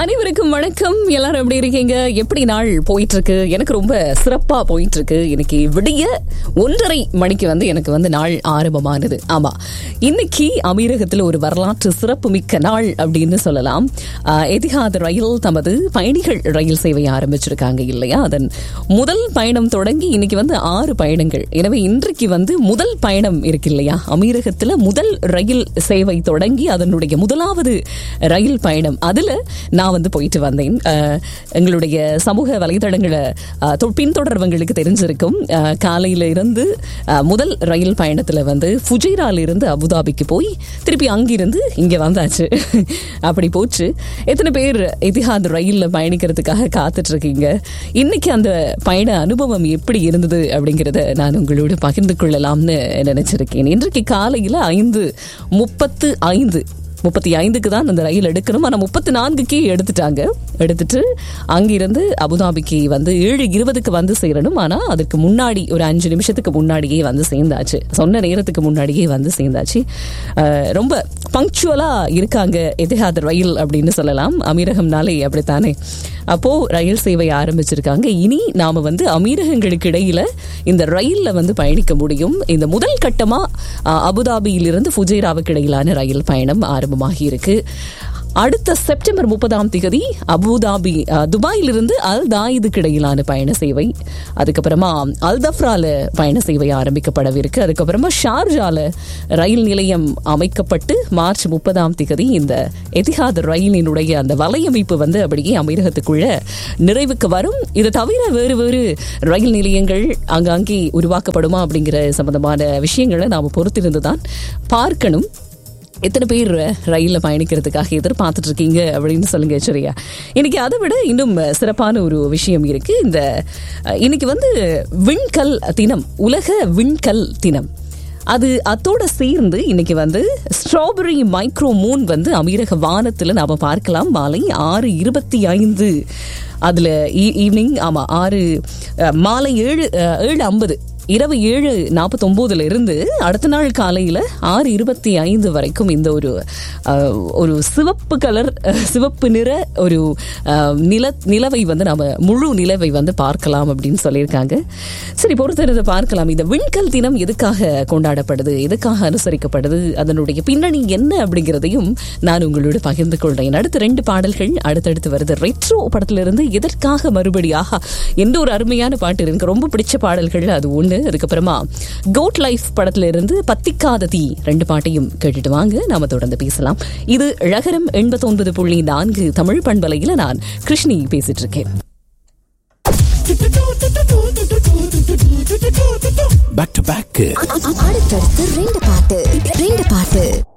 அனைவருக்கும் வணக்கம் எல்லாரும் எப்படி இருக்கீங்க எப்படி நாள் போயிட்டு இருக்கு எனக்கு ரொம்ப சிறப்பா போயிட்டு இருக்கு இன்னைக்கு விடிய ஒன்றரை மணிக்கு வந்து எனக்கு வந்து நாள் ஆரம்பமானது ஆமா இன்னைக்கு அமீரகத்தில் ஒரு வரலாற்று சிறப்பு மிக்க நாள் அப்படின்னு சொல்லலாம் ஆஹ், எதிஹாத் ரயில் தமது பயணிகள் ரயில் சேவை ஆரம்பிச்சிருக்காங்க இல்லையா அதன் முதல் பயணம் தொடங்கி இன்னைக்கு வந்து ஆறு பயணங்கள் எனவே இன்றைக்கு வந்து முதல் பயணம் இருக்கு இல்லையா அமீரகத்தில் முதல் ரயில் சேவை தொடங்கி அதனுடைய முதலாவது ரயில் பயணம் அதுல நான் வந்து போயிட்டு வந்தேன் அஹ், எங்களுடைய சமூக வலைதளங்களை அஹ், தொ- பின்தொடர்வங்களுக்கு தெரிஞ்சிருக்கும் அஹ், காலையில இருந்து அஹ், முதல் ரயில் பயணத்துல வந்து ஃபுஜைரால இருந்து அபுதாபிக்கு போய் திருப்பி அங்கிருந்து இங்க வந்தாச்சு அப்படி போச்சு எத்தனை பேர் எதிஹாத் ரயில்ல பயணிக்கிறதுக்காக காத்துட்டு இருக்கீங்க இன்னைக்கு அந்த பயண அனுபவம் எப்படி இருந்தது அப்படிங்கறத நான் உங்களோடு பகிர்ந்து கொள்ளலாம்னு நினைச்சிருக்கேன் இன்றைக்கு காலையில ஐந்து முப்பத்து ஐந்து முப்பத்தி ஐந்துக்கு தான் அந்த ரயில் எடுக்கணும் ஆனால் முப்பத்தி நான்குக்கே எடுத்துட்டாங்க எடுத்துட்டு அங்கிருந்து அபுதாபிக்கு வந்து ஏழு இருபதுக்கு வந்து சேரணும் ஆனால் அதுக்கு முன்னாடி ஒரு அஞ்சு நிமிஷத்துக்கு முன்னாடியே வந்து சேர்ந்தாச்சு சொன்ன நேரத்துக்கு முன்னாடியே வந்து சேர்ந்தாச்சு அஹ், ரொம்ப பங்க்சுவலாக இருக்காங்க எதிஹாத் ரயில் அப்படின்னு சொல்லலாம் அமீரகம்னாலே அப்படித்தானே அப்போ ரயில் சேவை ஆரம்பிச்சிருக்காங்க இனி நாம வந்து அமீரகங்களுக்கு இடையில இந்த ரயில்ல வந்து பயணிக்க முடியும் இந்த முதல் கட்டமா அஹ், அபுதாபியிலிருந்து ஃபுஜைராவுக்கு இடையிலான ரயில் பயணம் ஆரம்பமாகி இருக்கு அடுத்த செப்டம்பர் முப்பதாம் தேதி அபுதாபி அஹ், துபாயிலிருந்து அல் தாயிதுக்கு இடையிலான பயண சேவை அதுக்கப்புறமா அல்தஃப்ரால பயண சேவை ஆரம்பிக்கப்படவிருக்கு அதுக்கப்புறமா ஷார்ஜால ரயில் நிலையம் அமைக்கப்பட்டு மார்ச் முப்பதாம் தேதி இந்த எதிஹாத் ரயிலினுடைய அந்த வலையமைப்பு வந்து அப்படியே அமீரகத்துக்குள்ள நிறைவுக்கு வரும் இது தவிர வேறு வேறு ரயில் நிலையங்கள் அங்கங்கே உருவாக்கப்படுமா அப்படிங்கிற சம்பந்தமான விஷயங்களை நாம் பொறுத்திருந்து தான் பார்க்கணும் எத்தனை பேர் ரயில்ல பயணிக்கிறதுக்காக எதிர்பார்த்துட்டு இருக்கீங்க அப்படின்னு சொல்லுங்க சரியா இன்னைக்கு அதை விட இன்னும் சிறப்பான ஒரு விஷயம் இருக்கு இந்த அஹ், இன்னைக்கு வந்து விண்கல் தினம் உலக விண்கல் தினம் அது அத்தோட சேர்ந்து இன்னைக்கு வந்து ஸ்ட்ராபெரி மைக்ரோ மூன் வந்து அமீரக வானத்தில் நாம பார்க்கலாம் மாலை ஆறு இருபத்தி ஐந்து அதுல ஈவினிங் ஆமா ஆறு அஹ், மாலை ஏழு அஹ், ஏழு ஐம்பது இரவு ஏழு நாற்பத்தொம்போதுல இருந்து அடுத்த நாள் காலையில ஆறு இருபத்தி ஐந்து வரைக்கும் இந்த ஒரு அஹ், ஒரு சிவப்பு கலர் அஹ், சிவப்பு நிற ஒரு அஹ், நில நிலவை வந்து நம்ம முழு நிலவை வந்து பார்க்கலாம் அப்படின்னு சொல்லியிருக்காங்க சரி பொறுத்திருந்து பார்க்கலாம் இந்த விண்கல் தினம் எதுக்காக கொண்டாடப்படுது எதுக்காக அனுசரிக்கப்படுது அதனுடைய பின்னணி என்ன அப்படிங்கிறதையும் நான் உங்களோட பகிர்ந்து கொள்றேன் அடுத்த ரெண்டு பாடல்கள் அடுத்தடுத்து வருது ரெட்ரோ படத்திலிருந்து எதற்காக மறுபடியாக எந்த ஒரு அருமையான பாட்டு எனக்கு ரொம்ப பிடிச்ச பாடல்கள் அது ஒண்ணு அதுக்கப்புறமா கோட் லைஃப் படத்துல இருந்து பத்திக்காத தீ ரெண்டு பாட்டையும் கேட்டுட்டு வாங்க நாம தொடர்ந்து பேசலாம் இது ழகரம் எண்பத்தொன்பது புள்ளி நான்கு தமிழ் பண்பலையில நான் கிருஷ்ணி பேசிட்டு இருக்கேன் பேக் டு பேக் அடுத்தடுத்து ரெண்டு பாட்டு ரெண்டு பாட்டு